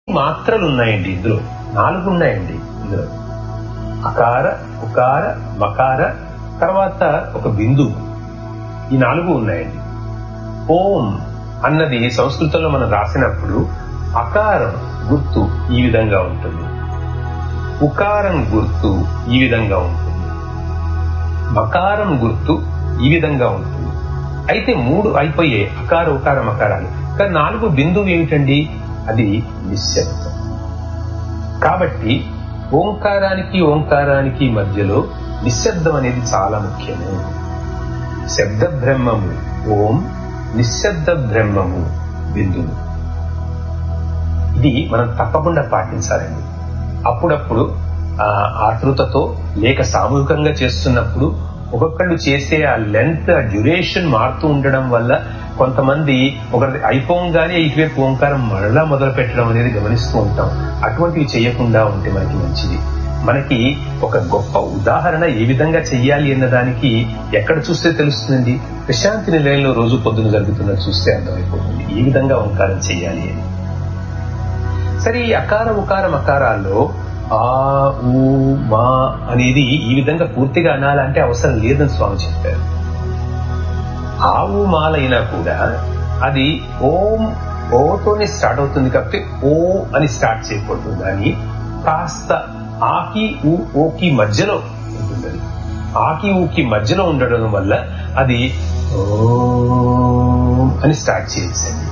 మాత్రలు ఉన్నాయండి ఇందులో నాలుగు ఉన్నాయండి ఇందులో అకార ఉకార మకార తర్వాత ఒక బిందువు ఈ నాలుగు ఉన్నాయండి ఓం అన్నది సంస్కృతంలో మనం రాసినప్పుడు అకారం గుర్తు ఈ విధంగా ఉంటుంది ఉకారం గుర్తు ఈ విధంగా ఉంటుంది మకారం గుర్తు ఈ విధంగా ఉంటుంది అయితే మూడు అయిపోయాయి అకార ఉకార మకారాలు కానీ నాలుగు బిందువు ఏమిటండి అది నిశ్శబ్దం కాబట్టి ఓంకారానికి ఓంకారానికి మధ్యలో నిశ్శబ్దం అనేది చాలా ముఖ్యము శబ్ద బ్రహ్మము ఓం నిశ్శబ్ద బ్రహ్మము బిందువు ఇది మనం తప్పకుండా పాటించాలండి అప్పుడప్పుడు ఆతృతతో లేక సామూహికంగా చేస్తున్నప్పుడు ఒక్కొక్కళ్ళు చేసే ఆ లెంత్ ఆ డ్యూరేషన్ మారుతూ ఉండడం వల్ల కొంతమంది ఒకరి అయిపోగానే ఇటువైపు ఓంకారం మరలా మొదలు పెట్టడం అనేది గమనిస్తూ ఉంటాం అటువంటివి చేయకుండా ఉంటే మనకి మంచిది మనకి ఒక గొప్ప ఉదాహరణ ఏ విధంగా చెయ్యాలి అన్నదానికి ఎక్కడ చూస్తే తెలుస్తుందండి ప్రశాంతి నిలయంలో రోజు పొద్దున జరుగుతున్నది చూస్తే అర్థమైపోతుంది ఏ విధంగా ఓంకారం చెయ్యాలి అని సరే ఈ అకార ఉకారం అకారాల్లో ఆ ఊ మా అనేది ఈ విధంగా పూర్తిగా అనాలంటే అవసరం లేదని స్వామి చెప్పారు ఆవు మాలైనా కూడా అది ఓం ఓతోనే స్టార్ట్ అవుతుంది కాబట్టి ఓ అని స్టార్ట్ చేయకూడదు కానీ కాస్త ఆకి ఊ ఓకి మధ్యలో ఉంటుంది ఆకి ఊకి మధ్యలో ఉండడం వల్ల అది ఓం అని స్టార్ట్ చేయొచ్చండి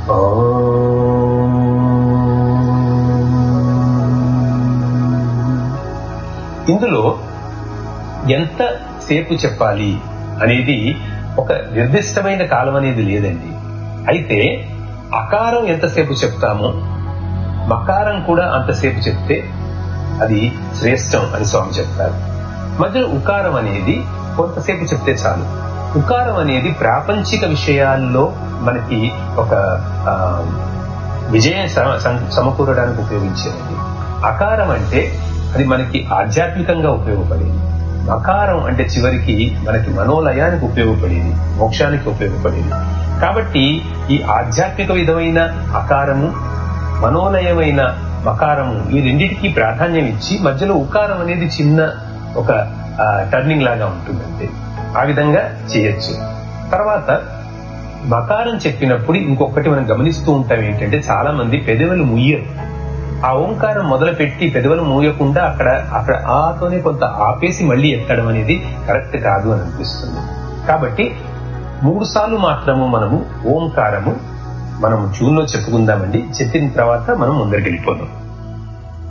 ఇందులో ఎంత సేపు చెప్పాలి అనేది ఒక నిర్దిష్టమైన కాలం అనేది లేదండి అయితే అకారం ఎంతసేపు చెప్తామో మకారం కూడా అంతసేపు చెప్తే అది శ్రేష్టం అని స్వామి చెప్తారు మధ్యలో ఉకారం అనేది కొంతసేపు చెప్తే చాలు ఉకారం అనేది ప్రాపంచిక విషయాల్లో మనకి ఒక విజయం సమకూరడానికి ఉపయోగించేది అకారం అంటే అది మనకి ఆధ్యాత్మికంగా ఉపయోగపడేది మకారం అంటే చివరికి మనకి మనోలయానికి ఉపయోగపడేది మోక్షానికి ఉపయోగపడేది కాబట్టి ఈ ఆధ్యాత్మిక విధమైన అకారము మనోలయమైన మకారము ఈ రెండింటికి ప్రాధాన్యం ఇచ్చి మధ్యలో ఉకారం అనేది చిన్న ఒక టర్నింగ్ లాగా ఉంటుందంటే ఆ విధంగా చేయొచ్చు తర్వాత మకారం చెప్పినప్పుడు ఇంకొకటి మనం గమనిస్తూ ఉంటాం ఏంటంటే చాలా మంది పెదవులు ముయ్యరు ఆ ఓంకారం మొదలు పెట్టి పెదవులు మూయకుండా అక్కడ అక్కడ ఆతోనే కొంత ఆపేసి మళ్ళీ ఎత్తడం అనేది కరెక్ట్ కాదు అని అనిపిస్తుంది కాబట్టి మూడు సార్లు మాత్రము మనము ఓంకారము మనం జూన్లో చెప్పుకుందామండి చెప్పిన తర్వాత మనం ముందరికి వెళ్ళిపోదాం